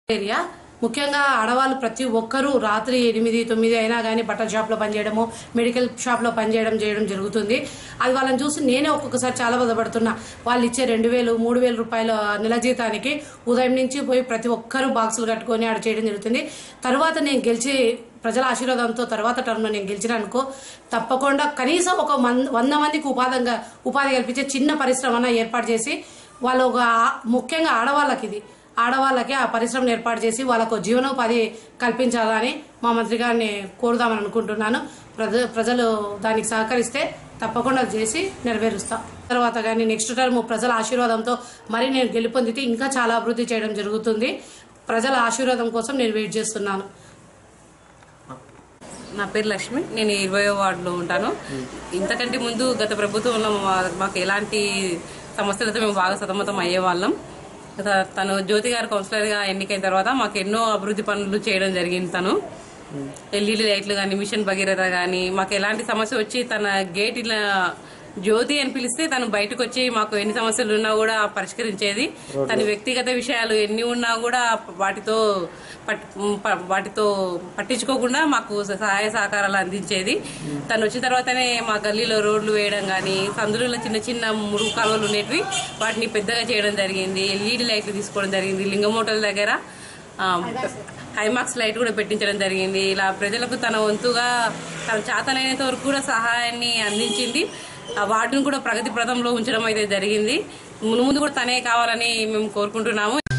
area ముఖ్యంగా ఆడవాళ్ళు ప్రతి ఒక్కరూ రాత్రి ఎనిమిది తొమ్మిది అయినా కానీ బట్టల షాప్లో పనిచేయడము మెడికల్ షాప్లో పనిచేయడం చేయడం జరుగుతుంది అది వాళ్ళని చూసి నేనే ఒక్కొక్కసారి చాలా బాధపడుతున్నా వాళ్ళు ఇచ్చే రెండు వేలు మూడు వేల రూపాయల నెల జీతానికి ఉదయం నుంచి పోయి ప్రతి ఒక్కరూ బాక్సులు కట్టుకొని ఆడ చేయడం జరుగుతుంది తర్వాత నేను గెలిచి ప్రజల ఆశీర్వాదంతో తర్వాత టర్మ్లో నేను గెలిచిన అనుకో తప్పకుండా కనీసం ఒక మన్ వంద మందికి ఉపాధంగా ఉపాధి కల్పించే చిన్న పరిశ్రమ ఏర్పాటు చేసి వాళ్ళు ఒక ముఖ్యంగా ఆడవాళ్ళకి ఇది ఆడవాళ్ళకి ఆ పరిశ్రమను ఏర్పాటు చేసి వాళ్ళకు జీవనోపాధి కల్పించాలని మా మంత్రి గారిని కోరుదామని అనుకుంటున్నాను ప్రజ ప్రజలు దానికి సహకరిస్తే తప్పకుండా అది చేసి నెరవేరుస్తా తర్వాత కానీ నెక్స్ట్ టర్మ్ ప్రజల ఆశీర్వాదంతో మరి నేను గెలుపొందితే ఇంకా చాలా అభివృద్ధి చేయడం జరుగుతుంది ప్రజల ఆశీర్వాదం కోసం నేను వెయిట్ చేస్తున్నాను నా పేరు లక్ష్మి నేను ఇరవయో వార్డులో ఉంటాను ఇంతకంటే ముందు గత ప్రభుత్వంలో మా- మాకు ఎలాంటి సమస్యలతో మేము బాగా సతమతం అయ్యేవాళ్ళం గత తను జ్యోతి గారు కౌన్సిలర్గా ఎన్నికైన తర్వాత మాకు ఎన్నో అభివృద్ధి పనులు చేయడం జరిగింది తను ఎల్ఈడి లైట్లు కానీ మిషన్ భగీరథ కానీ మాకు ఎలాంటి సమస్య వచ్చి తన గేట్ ఇలా జ్యోతి అని పిలిస్తే తను బయటకు వచ్చి మాకు ఎన్ని సమస్యలు ఉన్నా కూడా పరిష్కరించేది తన వ్యక్తిగత విషయాలు ఎన్ని ఉన్నా కూడా వాటితో పట్- ప- వాటితో పట్టించుకోకుండా మాకు సహాయ సహకారాలు అందించేది తను వచ్చిన తర్వాతనే మా గల్లీలో రోడ్లు వేయడం కానీ సందులలో చిన్న చిన్న మురుగు కాలువలు ఉండేటివి వాటిని పెద్దగా చేయడం జరిగింది ఎల్ఈడి లైట్లు తీసుకోవడం జరిగింది లింగమోటల దగ్గర ఆ, హైమాక్స్ లైట్ కూడా పెట్టించడం జరిగింది ఇలా ప్రజలకు తన వంతుగా తన చేతనైనంత వరకు కూడా సహాయాన్ని అందించింది ఆ వార్డును కూడా ప్రగతి ప్రదంలో ఉంచడం అయితే జరిగింది ముందు ముందు కూడా తనే కావాలని మేము కోరుకుంటున్నాము